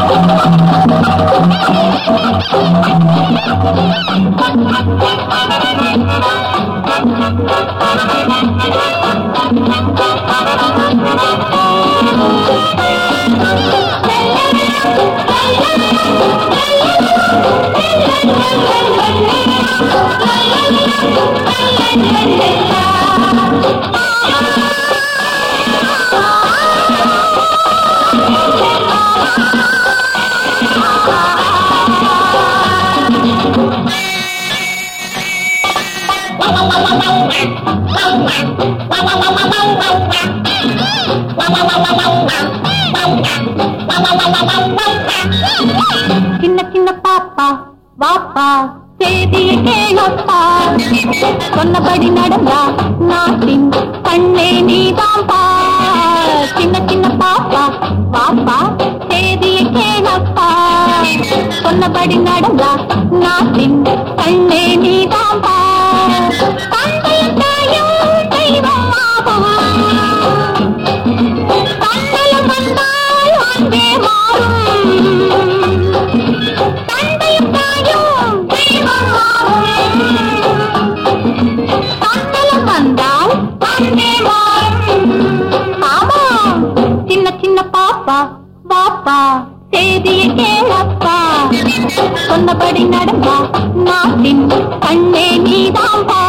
சின்ன சின்ன பாப்பா வாப்பா செய்தியை கேளப்பா சொன்னபடி நடந்தா நாட்டின் கண்ணே நீதாம்பா சின்ன சின்ன பாப்பா வாப்பா செய்தியை கேளப்பா சொன்னபடி நடந்தா நாட்டின் கண்ணே நீதாம்பா தந்தையும் தாயும் தெய்வமாகும் தந்தையும் வந்தால் அன்பே மாறும் தந்தையும் தாயும் தெய்வமாகும் தந்தையும் வந்தால் அன்பே மாறும் ஆமா சின்ன சின்ன பாப்பா வாப்பா செய்தியை கேளப்பா சொன்னபடி நடந்தா நாட்டின் கண்ணே நீதாம்பா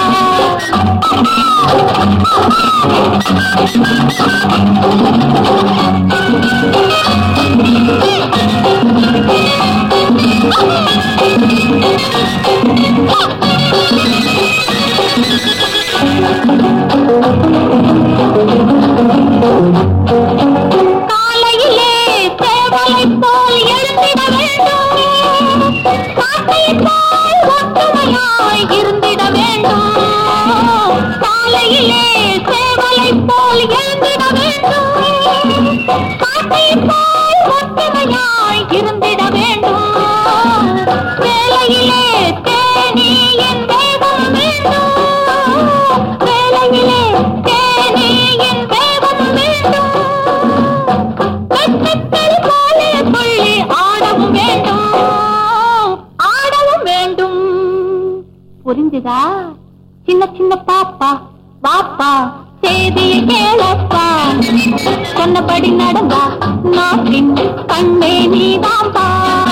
காலையிலே சேவலை போல் எழுந்திட வேண்டும் காட்டையைப் போல் ஒற்றுமையாய் இருந்திட வேண்டும் காலையிலே சேவலை போல் எழுந்திட வேண்டும் காட்டையைப் போல் ஒற்றுமையாய் இருந்திட வேண்டும் வேலையிலே தேனி என் வேகம் வேண்டும் வேலையிலே தேனி என் வேகம் வேண்டும் வெட்கத்தில் போலே சொல்லி ஆடவும் வேண்டும் ஆடவும் வேண்டும் புரிஞ்சுதா சின்ன சின்ன பாப்பா பாப்பா செய்தியை கேளப்பா சொன்னபடி நடந்தா நாட்டின் கண்ணே நீதாம்பா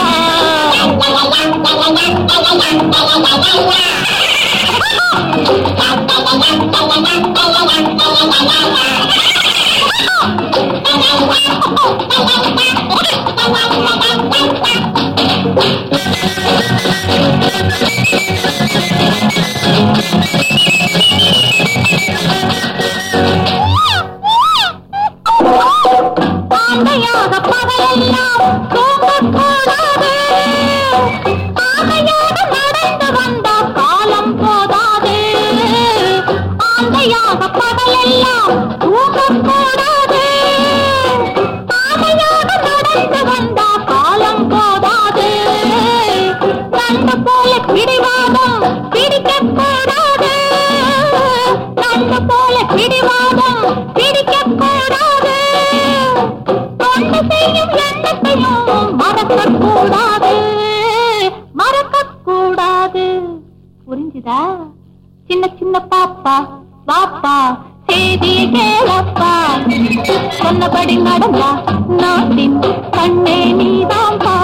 ஆண்டையாக பகலெல்லாம் தூங்கக்கூடாது ஆமையாக நடந்து வந்த காலம் போதாது ஆண்டையாக பகலெல்லாம் தூங்கக்கூடாது ஆமையாக நடந்து வந்த காலம் போதாது கண்டு போல பிடிவாதம் பிடிக்கக்கூடாது கண்டு போல பிடிவாதம் பிடிக்கக்கூடாது தொண்டு செய்யும் எண்ணத்தையும் மறக்கக்கூடாது மறக்கக்கூடாது புரிஞ்சுதா சின்ன சின்ன பாப்பா பாப்பா செய்தியை கேளப்பா சொன்னபடி நடந்தா நாட்டின் கண்ணே நீதாம்பா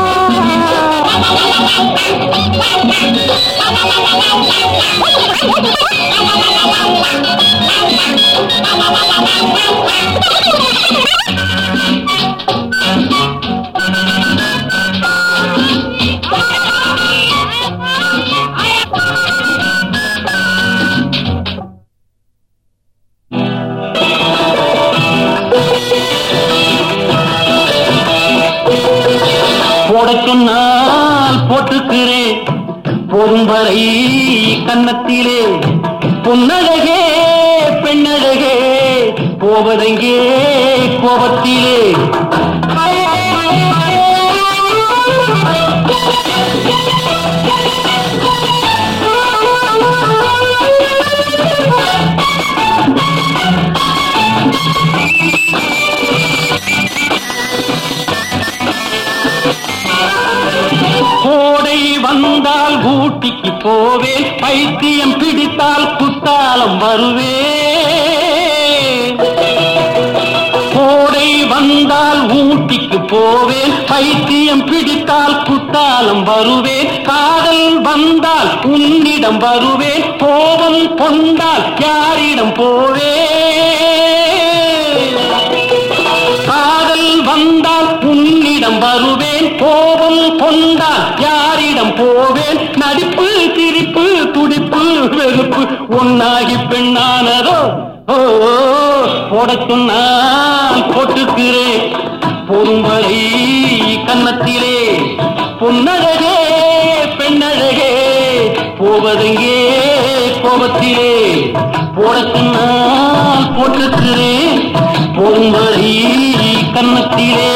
போட சொன்னால் போட்டுக்கிறேன் போதும் வரை கன்னத்திலே பொன்னழகே பெண்ணழகே போவதெங்கே கோபத்திலே போவேன் பைத்தியம் பிடித்தால் குத்தாலம் வருவேன் கோடை வந்தால் ஊட்டிக்கு போவேன் பைத்தியம் பிடித்தால் குத்தாலம் வருவேன் காதல் வந்தால் உன்னிடம் வருவேன் கோபம் கொண்டால் யாரிடம் போவேன் காதல் வந்தால் உன்னிடம் வருவேன் கோபம் கொண்டால் யாரிடம் போவேன் நடிப்பு சிரிப்பு துடிப்பு வெறுப்பு ஒன்னாகி பெண்ணானதோ ஓ போடச் சொன்னால் போட்டுக்கிறேன் பொறும்பரை கன்னத்திலே பொன்னழகே பெண்ணழகே போவதெங்கே கோபத்திலே போடச் சொன்னால் போட்டுக்கிறேன் பொறும்பரை கன்னத்திலே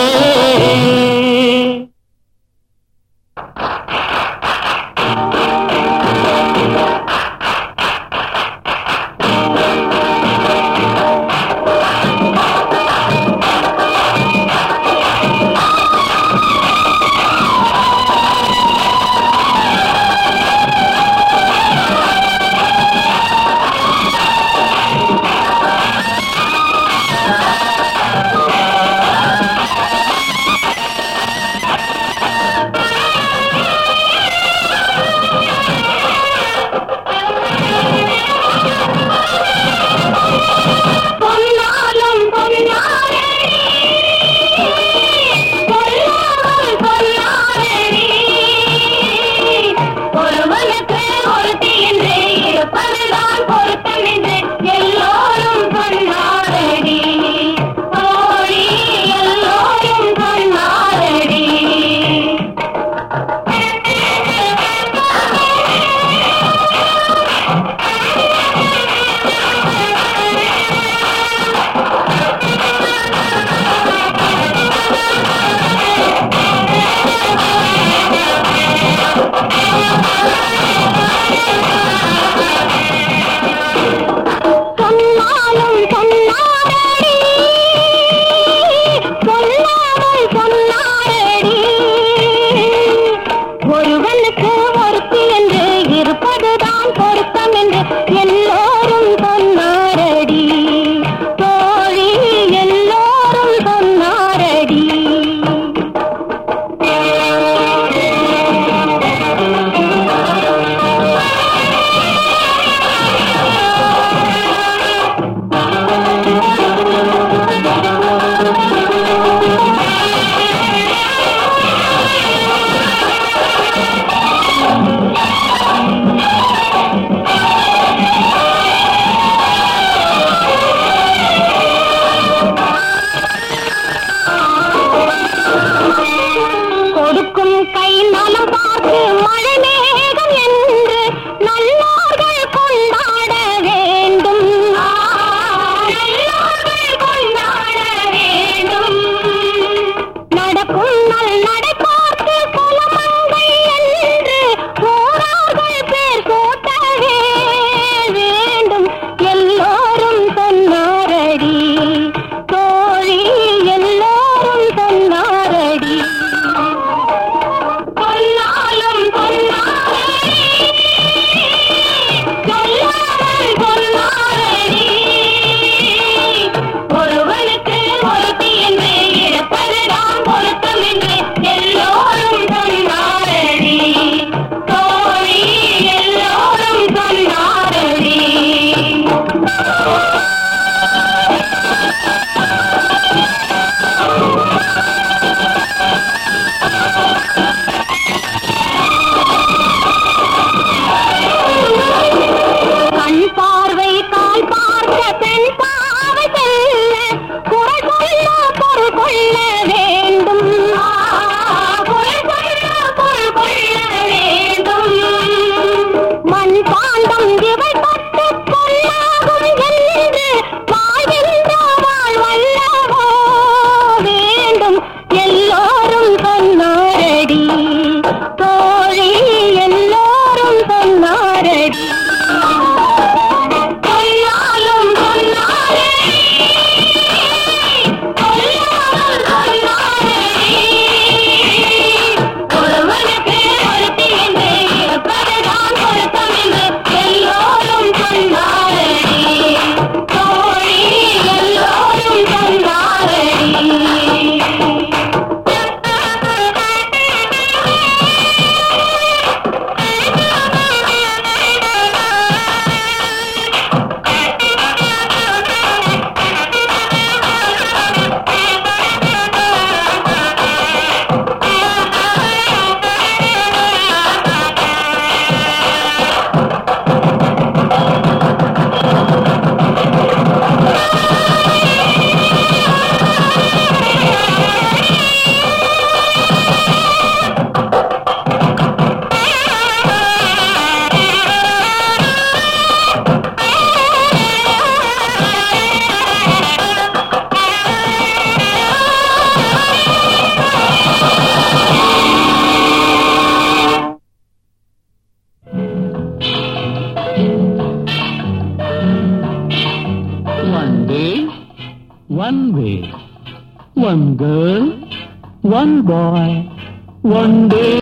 one way. One girl, one boy, one day.